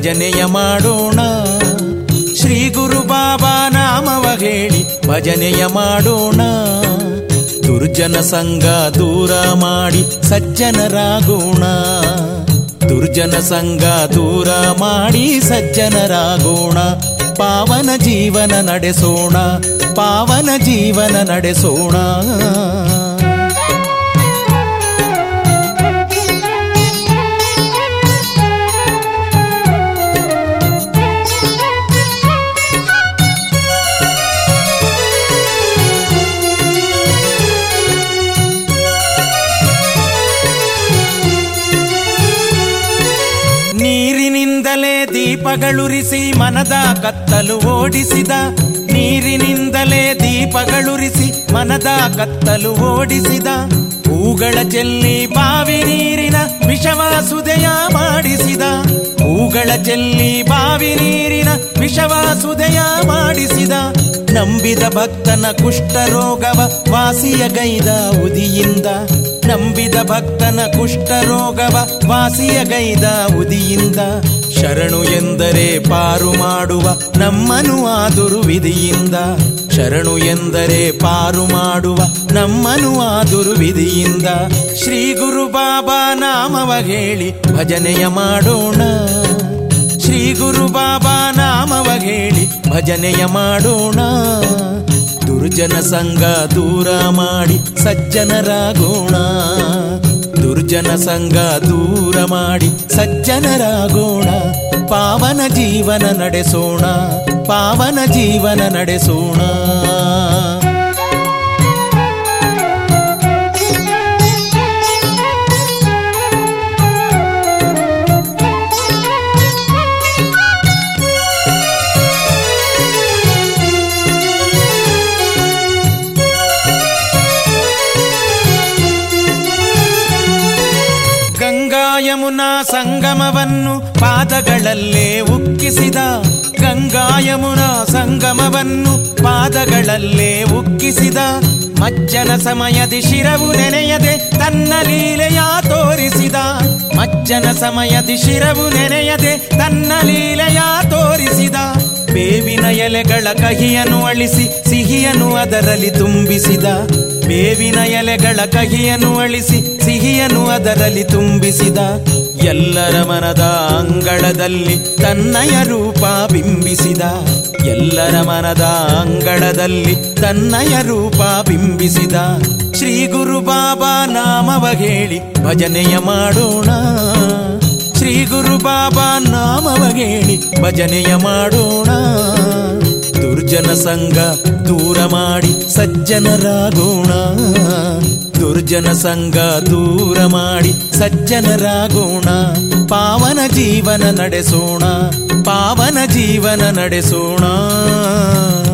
ಭಜನೆಯ ಮಾಡೋಣ ಶ್ರೀ ಗುರು ಬಾಬಾ ನಾಮವ ಹೇಳಿ ಭಜನೆಯ ಮಾಡೋಣ ದುರ್ಜನ ಸಂಘ ದೂರ ಮಾಡಿ ಸಜ್ಜನರಾಗೋಣ ದುರ್ಜನ ಸಂಘ ದೂರ ಮಾಡಿ ಸಜ್ಜನರಾಗೋಣ ಪಾವನ ಜೀವನ ನಡೆಸೋಣ ಪಾವನ ಜೀವನ ನಡೆಸೋಣ ನೀರಿನಿಂದಲೇ ದೀಪಗಳುರಿಸಿ ಮನದ ಕತ್ತಲು ಓಡಿಸಿದ ನೀರಿನಿಂದಲೇ ದೀಪಗಳುರಿಸಿ ಮನದ ಕತ್ತಲು ಓಡಿಸಿದ ಹೂಗಳ ಚೆಲ್ಲಿ ಬಾವಿ ನೀರಿನ ವಿಷವ ಸುದೆಯ ಮಾಡಿಸಿದ ಹೂಗಳ ಚೆಲ್ಲಿ ಬಾವಿ ನೀರಿನ ವಿಷವ ಸುದೆಯ ಮಾಡಿಸಿದ ನಂಬಿದ ಭಕ್ತನ ಕುಷ್ಠರೋಗವ ವಾಸಿಯ ಗೈದ ಉದಿಯಿಂದ ನಂಬಿದ ಭಕ್ತನ ಕುಷ್ಠರೋಗವ ವಾಸಿಯ ಗೈದ ಉದಿಯಿಂದ ಶರಣು ಎಂದರೆ ಪಾರು ಮಾಡುವ ನಮ್ಮನು ಆದುರು ವಿಧಿಯಿಂದ ಶರಣು ಎಂದರೆ ಪಾರು ಮಾಡುವ ನಮ್ಮನು ಆದುರು ವಿಧಿಯಿಂದ ಶ್ರೀ ಗುರು ಬಾಬಾ ನಾಮವ ಹೇಳಿ ಭಜನೆಯ ಮಾಡೋಣ ಶ್ರೀ ಗುರು ಬಾಬಾ ನಾಮವ ಹೇಳಿ ಭಜನೆಯ ಮಾಡೋಣ ದುರ್ಜನ ಸಂಘ ದೂರ ಮಾಡಿ ಸಜ್ಜನರಾಗೋಣ ದುರ್ಜನ ಸಂಘ ದೂರ ಮಾಡಿ ಸಜ್ಜನರಾಗೋಣ ಪಾವನ ಜೀವನ ನಡೆಸೋಣ ಪಾವನ ಜೀವನ ನಡೆಸೋಣ ಗಂಗಾ ಯಮುನಾ ಸಂಗಮವನ್ನು ಪಾದಗಳಲ್ಲೇ ಉಕ್ಕಿಸಿದ ಗಂಗಾ ಯಮುನಾ ಸಂಗಮವನ್ನು ಪಾದಗಳಲ್ಲೇ ಉಕ್ಕಿಸಿದ ಮಜ್ಜನ ಸಮಯದಿ ಶಿರವು ನೆನೆಯದೆ ತನ್ನ ಲೀಲೆಯ ತೋರಿಸಿದ ಮಜ್ಜನ ಸಮಯದಿ ಶಿರವು ನೆನೆಯದೆ ತನ್ನ ಲೀಲೆಯ ತೋರಿಸಿದ ಬೇವಿನ ಎಲೆಗಳ ಕಹಿಯನ್ನು ಅಳಿಸಿ ಸಿಹಿಯನ್ನು ಅದರಲ್ಲಿ ತುಂಬಿಸಿದ ಬೇವಿನ ಎಲೆಗಳ ಕಹಿಯನ್ನು ಅಳಿಸಿ ಸಿಹಿಯನ್ನು ಅದರಲ್ಲಿ ತುಂಬಿಸಿದ ಎಲ್ಲರ ಮನದ ಅಂಗಳದಲ್ಲಿ ತನ್ನಯ ರೂಪ ಬಿಂಬಿಸಿದ ಎಲ್ಲರ ಮನದ ಅಂಗಳದಲ್ಲಿ ತನ್ನಯ ರೂಪ ಬಿಂಬಿಸಿದ ಶ್ರೀ ಗುರು ಬಾಬಾ ನಾಮವ ಹೇಳಿ ಭಜನೆಯ ಮಾಡೋಣ ಶ್ರೀ ಗುರು ಬಾಬಾ ನಾಮವ ಹೇಳಿ ಭಜನೆಯ ಮಾಡೋಣ ದುರ್ಜನ ಸಂಘ ದೂರ ಮಾಡಿ ಸಜ್ಜನರಾಗೋಣ ದುರ್ಜನ ಸಂಘ ದೂರ ಮಾಡಿ ಸಜ್ಜನರಾಗೋಣ ಪಾವನ ಜೀವನ ನಡೆಸೋಣ ಪಾವನ ಜೀವನ ನಡೆಸೋಣ